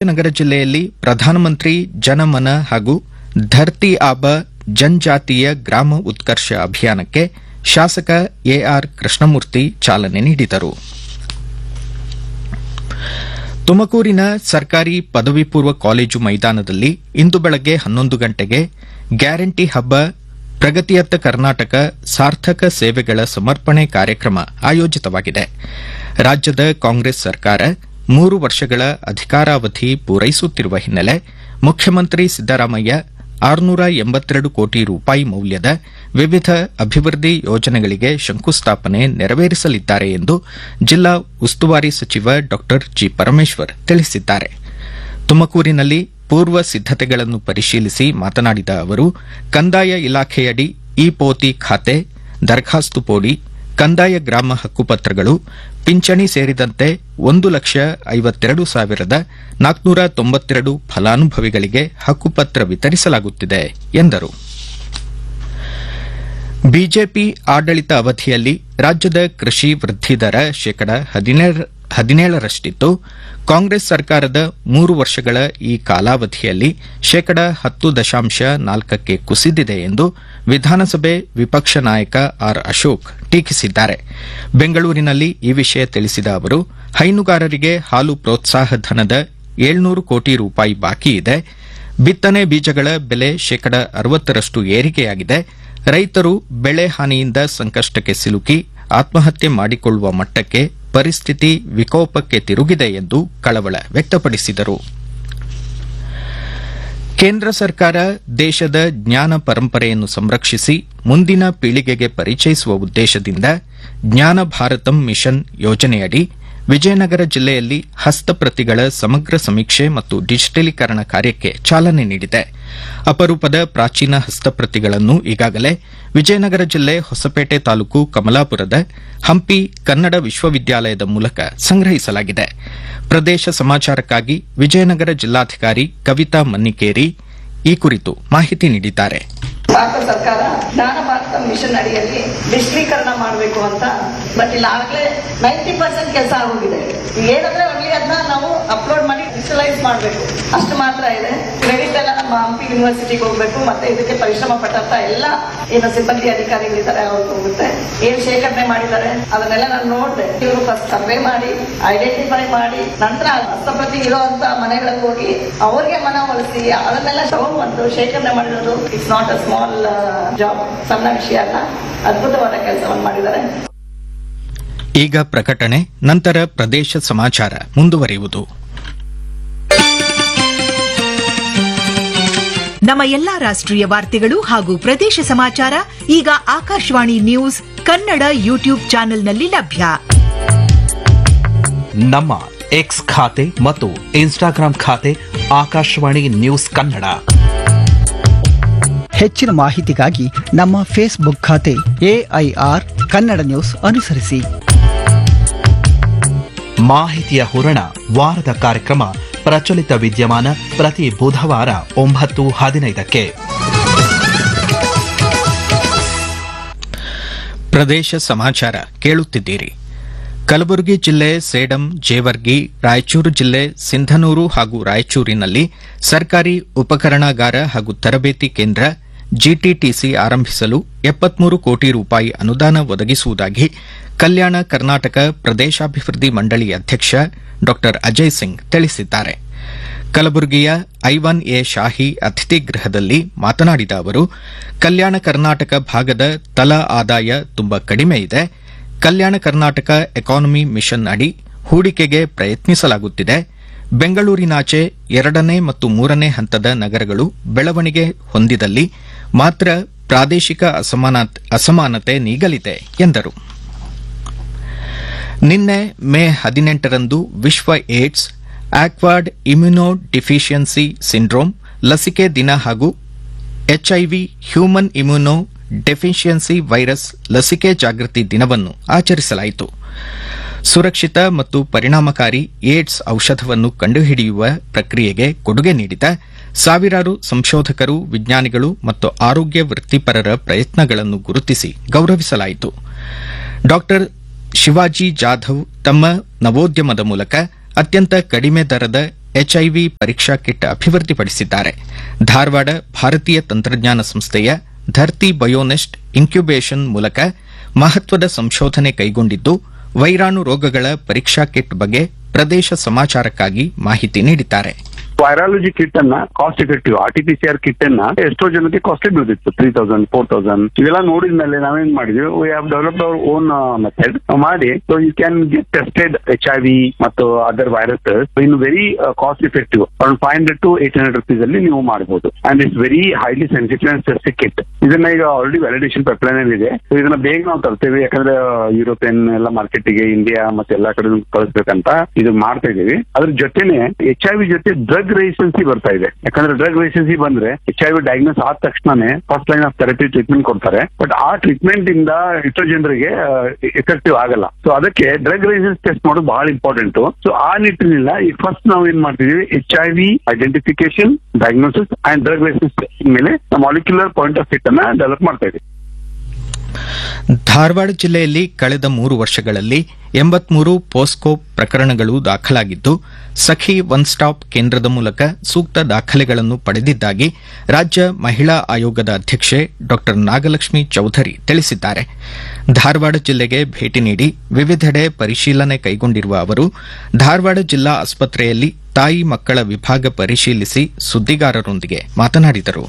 ಚಾಮರಾಜನಗರ ಜಿಲ್ಲೆಯಲ್ಲಿ ಪ್ರಧಾನಮಂತ್ರಿ ಜನಮನ ಹಾಗೂ ಧರ್ತಿ ಆಬ ಜನಜಾತೀಯ ಗ್ರಾಮ ಉತ್ಕರ್ಷ ಅಭಿಯಾನಕ್ಕೆ ಶಾಸಕ ಎಆರ್ ಕೃಷ್ಣಮೂರ್ತಿ ಚಾಲನೆ ನೀಡಿದರು ತುಮಕೂರಿನ ಸರ್ಕಾರಿ ಪದವಿ ಪೂರ್ವ ಕಾಲೇಜು ಮೈದಾನದಲ್ಲಿ ಇಂದು ಬೆಳಗ್ಗೆ ಹನ್ನೊಂದು ಗಂಟೆಗೆ ಗ್ಯಾರಂಟಿ ಹಬ್ಬ ಪ್ರಗತಿಯತ್ತ ಕರ್ನಾಟಕ ಸಾರ್ಥಕ ಸೇವೆಗಳ ಸಮರ್ಪಣೆ ಕಾರ್ಯಕ್ರಮ ಆಯೋಜಿತವಾಗಿದೆ ರಾಜ್ಯದ ಕಾಂಗ್ರೆಸ್ ಸರ್ಕಾರ ಮೂರು ವರ್ಷಗಳ ಅಧಿಕಾರಾವಧಿ ಪೂರೈಸುತ್ತಿರುವ ಹಿನ್ನೆಲೆ ಮುಖ್ಯಮಂತ್ರಿ ಸಿದ್ದರಾಮಯ್ಯ ಆರುನೂರ ಎಂಬತ್ತೆರಡು ಕೋಟಿ ರೂಪಾಯಿ ಮೌಲ್ಯದ ವಿವಿಧ ಅಭಿವೃದ್ಧಿ ಯೋಜನೆಗಳಿಗೆ ಶಂಕುಸ್ಥಾಪನೆ ನೆರವೇರಿಸಲಿದ್ದಾರೆ ಎಂದು ಜಿಲ್ಲಾ ಉಸ್ತುವಾರಿ ಸಚಿವ ಡಾ ಜಿ ಪರಮೇಶ್ವರ್ ತಿಳಿಸಿದ್ದಾರೆ ತುಮಕೂರಿನಲ್ಲಿ ಪೂರ್ವ ಸಿದ್ದತೆಗಳನ್ನು ಪರಿಶೀಲಿಸಿ ಮಾತನಾಡಿದ ಅವರು ಕಂದಾಯ ಇಲಾಖೆಯಡಿ ಇ ಪೋತಿ ಖಾತೆ ದರಖಾಸ್ತು ಪೋಡಿ ಕಂದಾಯ ಗ್ರಾಮ ಹಕ್ಕುಪತ್ರಗಳು ಪಿಂಚಣಿ ಸೇರಿದಂತೆ ಒಂದು ಲಕ್ಷ ಐವತ್ತೆರಡು ಸಾವಿರದ ನಾಲ್ಕುನೂರ ತೊಂಬತ್ತೆರಡು ಫಲಾನುಭವಿಗಳಿಗೆ ಹಕ್ಕುಪತ್ರ ವಿತರಿಸಲಾಗುತ್ತಿದೆ ಎಂದರು ಬಿಜೆಪಿ ಆಡಳಿತ ಅವಧಿಯಲ್ಲಿ ರಾಜ್ಯದ ಕೃಷಿ ವೃದ್ಧಿ ದರ ಶೇಕಡ ಹದಿನೇಳರಷ್ಟಿತ್ತು ಕಾಂಗ್ರೆಸ್ ಸರ್ಕಾರದ ಮೂರು ವರ್ಷಗಳ ಈ ಕಾಲಾವಧಿಯಲ್ಲಿ ಶೇಕಡ ಹತ್ತು ದಶಾಂಶ ನಾಲ್ಕಕ್ಕೆ ಕುಸಿದಿದೆ ಎಂದು ವಿಧಾನಸಭೆ ವಿಪಕ್ಷ ನಾಯಕ ಆರ್ ಅಶೋಕ್ ಟೀಕಿಸಿದ್ದಾರೆ ಬೆಂಗಳೂರಿನಲ್ಲಿ ಈ ವಿಷಯ ತಿಳಿಸಿದ ಅವರು ಹೈನುಗಾರರಿಗೆ ಹಾಲು ಪ್ರೋತ್ಸಾಹ ಧನದ ಏಳ್ನೂರು ಕೋಟಿ ರೂಪಾಯಿ ಬಾಕಿ ಇದೆ ಬಿತ್ತನೆ ಬೀಜಗಳ ಬೆಲೆ ಶೇಕಡ ಅರವತ್ತರಷ್ಟು ಏರಿಕೆಯಾಗಿದೆ ರೈತರು ಬೆಳೆ ಹಾನಿಯಿಂದ ಸಂಕಷ್ಟಕ್ಕೆ ಸಿಲುಕಿ ಆತ್ಮಹತ್ಯೆ ಮಾಡಿಕೊಳ್ಳುವ ಮಟ್ಟಕ್ಕೆ ಪರಿಸ್ಥಿತಿ ವಿಕೋಪಕ್ಕೆ ತಿರುಗಿದೆ ಎಂದು ಕಳವಳ ವ್ಯಕ್ತಪಡಿಸಿದರು ಕೇಂದ್ರ ಸರ್ಕಾರ ದೇಶದ ಜ್ಞಾನ ಪರಂಪರೆಯನ್ನು ಸಂರಕ್ಷಿಸಿ ಮುಂದಿನ ಪೀಳಿಗೆಗೆ ಪರಿಚಯಿಸುವ ಉದ್ದೇಶದಿಂದ ಜ್ಞಾನ ಭಾರತಂ ಮಿಷನ್ ಯೋಜನೆಯಡಿ ವಿಜಯನಗರ ಜಿಲ್ಲೆಯಲ್ಲಿ ಹಸ್ತಪ್ರತಿಗಳ ಸಮಗ್ರ ಸಮೀಕ್ಷೆ ಮತ್ತು ಡಿಜಿಟಲೀಕರಣ ಕಾರ್ಯಕ್ಕೆ ಚಾಲನೆ ನೀಡಿದೆ ಅಪರೂಪದ ಪ್ರಾಚೀನ ಹಸ್ತಪ್ರತಿಗಳನ್ನು ಈಗಾಗಲೇ ವಿಜಯನಗರ ಜಿಲ್ಲೆ ಹೊಸಪೇಟೆ ತಾಲೂಕು ಕಮಲಾಪುರದ ಹಂಪಿ ಕನ್ನಡ ವಿಶ್ವವಿದ್ಯಾಲಯದ ಮೂಲಕ ಸಂಗ್ರಹಿಸಲಾಗಿದೆ ಪ್ರದೇಶ ಸಮಾಚಾರಕ್ಕಾಗಿ ವಿಜಯನಗರ ಜಿಲ್ಲಾಧಿಕಾರಿ ಕವಿತಾ ಮನ್ನಿಕೇರಿ ಈ ಕುರಿತು ಮಾಹಿತಿ ನೀಡಿದ್ದಾರೆ ಭಾರತ ಸರ್ಕಾರ ಜ್ಞಾನ ಭಾರತ ಮಿಷನ್ ಅಡಿಯಲ್ಲಿ ಡಿಜಿಟಲೀಕರಣ ಮಾಡಬೇಕು ಅಂತ ಬಟ್ ಇಲ್ಲಿ ಆಗಲೇ ನೈಂಟಿ ಪರ್ಸೆಂಟ್ ಕೆಲಸ ಆಗೋಗಿದೆ ಏನಂದ್ರೆ ಒಳ್ಳೆ ಅದನ್ನ ನಾವು ಅಪ್ಲೋಡ್ ಮಾಡಿ ಡಿಜಿಟಲೈಸ್ ಮಾಡಬೇಕು ಅಷ್ಟು ಮಾತ್ರ ಇದೆ ಕ್ರೆಡಿಟ್ ಎಲ್ಲ ನಮ್ಮ ಹಂಪಿ ಯೂನಿವರ್ಸಿಟಿಗೆ ಹೋಗ್ಬೇಕು ಮತ್ತೆ ಇದಕ್ಕೆ ಪರಿಶ್ರಮ ಪಟ್ಟಂತ ಎಲ್ಲ ಏನು ಸಿಬ್ಬಂದಿ ಅಧಿಕಾರಿಗಳಿದ್ದಾರೆ ಅವ್ರಿಗೆ ಹೋಗುತ್ತೆ ಏನ್ ಶೇಖರಣೆ ಮಾಡಿದ್ದಾರೆ ಅದನ್ನೆಲ್ಲ ನಾನು ನೋಡಿದೆ ಇವರು ಫಸ್ಟ್ ಸರ್ವೆ ಮಾಡಿ ಐಡೆಂಟಿಫೈ ಮಾಡಿ ನಂತರ ಹಸ್ತಪ್ರತಿ ಇರುವಂತ ಮನೆಗಳಿಗೆ ಹೋಗಿ ಅವ್ರಿಗೆ ಮನವೊಲಿಸಿ ಅದನ್ನೆಲ್ಲ ತಗೊಂಡ್ಬಂದು ಶೇಖರಣೆ ಮಾಡಿರೋದು it's not a small job ಸಣ್ಣ ವಿಷಯ ಅಲ್ಲ ಅದ್ಭುತವಾದ ಕೆಲಸವನ್ನು ಮಾಡಿದ್ದಾರೆ ಈಗ ಪ್ರಕಟಣೆ ನಂತರ ಪ್ರದೇಶ ಸಮಾಚಾರ ಮುಂದುವರಿಯುವುದು ನಮ್ಮ ಎಲ್ಲಾ ರಾಷ್ಟ್ರೀಯ ವಾರ್ತೆಗಳು ಹಾಗೂ ಪ್ರದೇಶ ಸಮಾಚಾರ ಈಗ ಆಕಾಶವಾಣಿ ನ್ಯೂಸ್ ಕನ್ನಡ ಯೂಟ್ಯೂಬ್ ಚಾನೆಲ್ನಲ್ಲಿ ಲಭ್ಯ ನಮ್ಮ ಎಕ್ಸ್ ಖಾತೆ ಮತ್ತು ಇನ್ಸ್ಟಾಗ್ರಾಂ ಖಾತೆ ಆಕಾಶವಾಣಿ ನ್ಯೂಸ್ ಕನ್ನಡ ಹೆಚ್ಚಿನ ಮಾಹಿತಿಗಾಗಿ ನಮ್ಮ ಫೇಸ್ಬುಕ್ ಖಾತೆ ಎಐಆರ್ ಕನ್ನಡ ನ್ಯೂಸ್ ಅನುಸರಿಸಿ ಮಾಹಿತಿಯ ಹೂರಣ ವಾರದ ಕಾರ್ಯಕ್ರಮ ಪ್ರಚಲಿತ ವಿದ್ಯಮಾನ ಪ್ರತಿ ಬುಧವಾರ ಒಂಬತ್ತು ಹದಿನೈದಕ್ಕೆ ಪ್ರದೇಶ ಸಮಾಚಾರ ಕೇಳುತ್ತಿದ್ದೀರಿ ಕಲಬುರಗಿ ಜಿಲ್ಲೆ ಸೇಡಂ ಜೇವರ್ಗಿ ರಾಯಚೂರು ಜಿಲ್ಲೆ ಸಿಂಧನೂರು ಹಾಗೂ ರಾಯಚೂರಿನಲ್ಲಿ ಸರ್ಕಾರಿ ಉಪಕರಣಾಗಾರ ಹಾಗೂ ತರಬೇತಿ ಕೇಂದ್ರ ಜಿಟಿಟಿಸಿ ಆರಂಭಿಸಲು ಎಪ್ಪತ್ಮೂರು ಕೋಟಿ ರೂಪಾಯಿ ಅನುದಾನ ಒದಗಿಸುವುದಾಗಿ ಕಲ್ಯಾಣ ಕರ್ನಾಟಕ ಪ್ರದೇಶಾಭಿವೃದ್ಧಿ ಮಂಡಳಿ ಅಧ್ಯಕ್ಷ ಡಾ ಅಜಯ್ ಸಿಂಗ್ ತಿಳಿಸಿದ್ದಾರೆ ಕಲಬುರಗಿಯ ಐವನ್ ಎ ಶಾಹಿ ಅತಿಥಿ ಗೃಹದಲ್ಲಿ ಮಾತನಾಡಿದ ಅವರು ಕಲ್ಯಾಣ ಕರ್ನಾಟಕ ಭಾಗದ ತಲಾ ಆದಾಯ ತುಂಬಾ ಕಡಿಮೆ ಇದೆ ಕಲ್ಯಾಣ ಕರ್ನಾಟಕ ಎಕಾನಮಿ ಮಿಷನ್ ಅಡಿ ಹೂಡಿಕೆಗೆ ಪ್ರಯತ್ನಿಸಲಾಗುತ್ತಿದೆ ಬೆಂಗಳೂರಿನಾಚೆ ಎರಡನೇ ಮತ್ತು ಮೂರನೇ ಹಂತದ ನಗರಗಳು ಬೆಳವಣಿಗೆ ಹೊಂದಿದಲ್ಲಿ ಮಾತ್ರ ಪ್ರಾದೇಶಿಕ ಅಸಮಾನತೆ ನೀಗಲಿದೆ ಎಂದರು ನಿನ್ನೆ ಮೇ ಹದಿನೆಂಟರಂದು ವಿಶ್ವ AIDS acquired immunodeficiency syndrome ಲಸಿಕೆ ದಿನ ಹಾಗೂ HIV human immunodeficiency virus ಲಸಿಕೆ ಜಾಗೃತಿ ದಿನವನ್ನು ಆಚರಿಸಲಾಯಿತು ಸುರಕ್ಷಿತ ಮತ್ತು ಪರಿಣಾಮಕಾರಿ ಏಡ್ಸ್ ಔಷಧವನ್ನು ಕಂಡುಹಿಡಿಯುವ ಪ್ರಕ್ರಿಯೆಗೆ ಕೊಡುಗೆ ನೀಡಿದ ಸಾವಿರಾರು ಸಂಶೋಧಕರು ವಿಜ್ಞಾನಿಗಳು ಮತ್ತು ಆರೋಗ್ಯ ವೃತ್ತಿಪರರ ಪ್ರಯತ್ನಗಳನ್ನು ಗುರುತಿಸಿ ಗೌರವಿಸಲಾಯಿತು ಡಾ ಶಿವಾಜಿ ಜಾಧವ್ ತಮ್ಮ ನವೋದ್ಯಮದ ಮೂಲಕ ಅತ್ಯಂತ ಕಡಿಮೆ ದರದ ಎಚ್ಐವಿ ಪರೀಕ್ಷಾ ಕಿಟ್ ಅಭಿವೃದ್ಧಿಪಡಿಸಿದ್ದಾರೆ ಧಾರವಾಡ ಭಾರತೀಯ ತಂತ್ರಜ್ಞಾನ ಸಂಸ್ಥೆಯ ಧರ್ತಿ ಬಯೋನೆಸ್ಟ್ ಇನ್ಕ್ಯುಬೇಷನ್ ಮೂಲಕ ಮಹತ್ವದ ಸಂಶೋಧನೆ ಕೈಗೊಂಡಿದ್ದು ವೈರಾಣು ರೋಗಗಳ ಪರೀಕ್ಷಾ ಕಿಟ್ ಬಗ್ಗೆ ಪ್ರದೇಶ ಸಮಾಚಾರಕ್ಕಾಗಿ ಮಾಹಿತಿ ನೀಡಿದ್ದಾರೆ ವೈರಾಲಜಿ ಕಿಟ್ ಅನ್ನ cost effective R T P C R kit ಅನ್ನ ಎಷ್ಟೋ ಜನಕ್ಕೆ ಕಾಸ್ಟ್ಲಿ ಬೀಳ್ತಿತ್ತು ತ್ರೀ ತೌಸಂಡ್ ಫೋರ್ ತೌಸಂಡ್ ಇವೆಲ್ಲ ನೋಡಿದ ಮೇಲೆ ನಾವೇನ್ ಮಾಡಿದ್ವಿ we have developed our own method ಮಾಡಿ so you can get tested H I V ಮತ್ತು other viruses in very cost effective around five hundred to eight hundred rupees ಅಲ್ಲಿ ನೀವು ಮಾಡಬಹುದು and it's very highly sensitive and specific kit ಇದನ್ನ ಈಗ already validation pipeline ಅಲ್ಲಿ ಇದೆ So ಇದನ್ನ ಬೇಗ ನಾವು ತರ್ತೇವೆ ಯಾಕಂದ್ರೆ ಯುರೋಪಿಯನ್ ಎಲ್ಲ ಮಾರ್ಕೆಟ್ ಗೆ ಇಂಡಿಯಾ ಮತ್ತೆ ಎಲ್ಲಾ ಕಡೆ ಕಳಿಸ್ಬೇಕಂತ ಇದು ಮಾಡ್ತಾ ಇದೀವಿ ಅದ್ರ ಜೊತೆನೆ ಎಚ್ ಐ ವಿ ಜೊತೆ ಡ್ರಗ್ ರೆಸಿಸ್ಟೆನ್ಸಿ ಬರ್ತಾ ಇದೆ ಯಾಕಂದ್ರೆ ಡ್ರಗ್ ರೆಸಿಸ್ಟೆನ್ಸಿ ಬಂದ್ರೆ ಎಚ್ ಐ ವಿ ಡಯಾಗ್ನೋಸ್ ಆದ ತಕ್ಷಣನೇ first line of therapy treatment ಕೊಡ್ತಾರೆ ಬಟ್ ಆ ಟ್ರೀಟ್ಮೆಂಟ್ ಇಂದ ಎಷ್ಟೋ ಜನರಿಗೆ ಎಫೆಕ್ಟಿವ್ ಆಗಲ್ಲ ಸೊ ಅದಕ್ಕೆ ಡ್ರಗ್ ರೆಸಿಸ್ಟೆನ್ಸ್ ಟೆಸ್ಟ್ ಮಾಡೋದು ಬಹಳ ಇಂಪಾರ್ಟೆಂಟ್ ಸೊ ಆ ನಿಟ್ಟಿನಿಂದ ಈ ಫಸ್ಟ್ ನಾವು ಏನ್ ಮಾಡ್ತಿದೀವಿ H I V identification diagnosis and drug resistance ಮೇಲೆ ಮಾಲಿಕ್ಯುಲರ್ ಪಾಯಿಂಟ್ ಆಫ್ ಸಿಟ್ ಅನ್ನ ಡೆವಲಪ್ ಮಾಡ್ತಾ ಇದೀವಿ ಧಾರವಾಡ ಜಿಲ್ಲೆಯಲ್ಲಿ ಕಳೆದ ಮೂರು ವರ್ಷಗಳಲ್ಲಿ ಎಂಬತ್ಮೂರು ಪೋಸ್ಕೋ ಪ್ರಕರಣಗಳು ದಾಖಲಾಗಿದ್ದು ಸಖಿ ಒನ್ ಸ್ಟಾಪ್ ಕೇಂದ್ರದ ಮೂಲಕ ಸೂಕ್ತ ದಾಖಲೆಗಳನ್ನು ಪಡೆದಿದ್ದಾಗಿ ರಾಜ್ಯ ಮಹಿಳಾ ಆಯೋಗದ ಅಧ್ಯಕ್ಷೆ ಡಾ ನಾಗಲಕ್ಷ್ಮಿ ಚೌಧರಿ ತಿಳಿಸಿದ್ದಾರೆ ಧಾರವಾಡ ಜಿಲ್ಲೆಗೆ ಭೇಟಿ ನೀಡಿ ವಿವಿಧೆಡೆ ಪರಿಶೀಲನೆ ಕೈಗೊಂಡಿರುವ ಅವರು ಧಾರವಾಡ ಜಿಲ್ಲಾ ಆಸ್ಪತ್ರೆಯಲ್ಲಿ ತಾಯಿ ಮಕ್ಕಳ ವಿಭಾಗ ಪರಿಶೀಲಿಸಿ ಸುದ್ದಿಗಾರರೊಂದಿಗೆ ಮಾತನಾಡಿದರು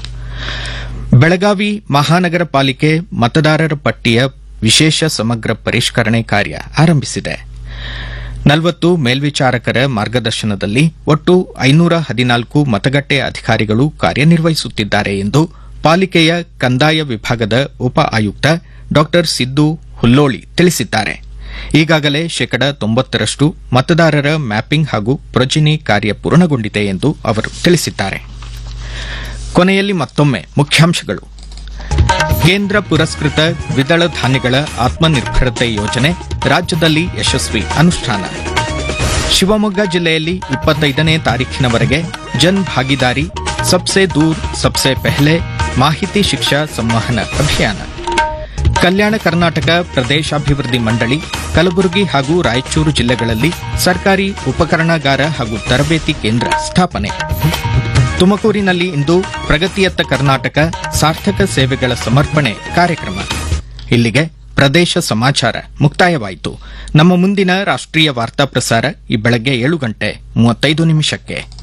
ಬೆಳಗಾವಿ ಮಹಾನಗರ ಪಾಲಿಕೆ ಮತದಾರರ ಪಟ್ಟಿಯ ವಿಶೇಷ ಸಮಗ್ರ ಪರಿಷ್ಕರಣೆ ಕಾರ್ಯ ಆರಂಭಿಸಿದೆ ನಲವತ್ತು ಮೇಲ್ವಿಚಾರಕರ ಮಾರ್ಗದರ್ಶನದಲ್ಲಿ ಒಟ್ಟು ಐನೂರ ಹದಿನಾಲ್ಕು ಮತಗಟ್ಟೆ ಅಧಿಕಾರಿಗಳು ಕಾರ್ಯನಿರ್ವಹಿಸುತ್ತಿದ್ದಾರೆ ಎಂದು ಪಾಲಿಕೆಯ ಕಂದಾಯ ವಿಭಾಗದ ಉಪ ಆಯುಕ್ತ ಡಾ ಸಿದ್ದು ಹುಲ್ಲೋಳಿ ತಿಳಿಸಿದ್ದಾರೆ ಈಗಾಗಲೇ ಶೇಕಡ ತೊಂಬತ್ತರಷ್ಟು ಮತದಾರರ ಮ್ಯಾಪಿಂಗ್ ಹಾಗೂ ಪ್ರೊಜಿನಿ ಕಾರ್ಯ ಪೂರ್ಣಗೊಂಡಿದೆ ಎಂದು ಅವರು ತಿಳಿಸಿದ್ದಾರೆ ಕೊನೆಯಲ್ಲಿ ಮತ್ತೊಮ್ಮೆ ಮುಖ್ಯಾಂಶಗಳು ಕೇಂದ್ರ ಪುರಸ್ಕೃತ ದ್ವಿದಳ ಧಾನ್ಯಗಳ ಆತ್ಮನಿರ್ಭರತೆ ಯೋಜನೆ ರಾಜ್ಯದಲ್ಲಿ ಯಶಸ್ವಿ ಅನುಷ್ಠಾನ ಶಿವಮೊಗ್ಗ ಜಿಲ್ಲೆಯಲ್ಲಿ ಇಪ್ಪತ್ತೈದನೇ ತಾರೀಖಿನವರೆಗೆ ಜನ್ ಭಾಗಿದಾರಿ ಸಬ್ಸೆ ದೂರ್ ಸಬ್ಸೆ ಪೆಹ್ಲೆ ಮಾಹಿತಿ ಶಿಕ್ಷಾ ಸಂವಹನ ಅಭಿಯಾನ ಕಲ್ಯಾಣ ಕರ್ನಾಟಕ ಪ್ರದೇಶಾಭಿವೃದ್ಧಿ ಮಂಡಳಿ ಕಲಬುರಗಿ ಹಾಗೂ ರಾಯಚೂರು ಜಿಲ್ಲೆಗಳಲ್ಲಿ ಸರ್ಕಾರಿ ಉಪಕರಣಾಗಾರ ಹಾಗೂ ತರಬೇತಿ ಕೇಂದ್ರ ಸ್ಥಾಪನೆ ತುಮಕೂರಿನಲ್ಲಿ ಇಂದು ಪ್ರಗತಿಯತ್ತ ಕರ್ನಾಟಕ ಸಾರ್ಥಕ ಸೇವೆಗಳ ಸಮರ್ಪಣೆ ಕಾರ್ಯಕ್ರಮ ಇಲ್ಲಿಗೆ ಪ್ರದೇಶ ಸಮಾಚಾರ ಮುಕ್ತಾಯವಾಯಿತು ನಮ್ಮ ಮುಂದಿನ ರಾಷ್ಟ್ರೀಯ ವಾರ್ತಾ ಪ್ರಸಾರ ಈ ಬೆಳಗ್ಗೆ ಏಳು ಗಂಟೆ ಮೂವತ್ತೈದು ನಿಮಿಷಕ್ಕೆ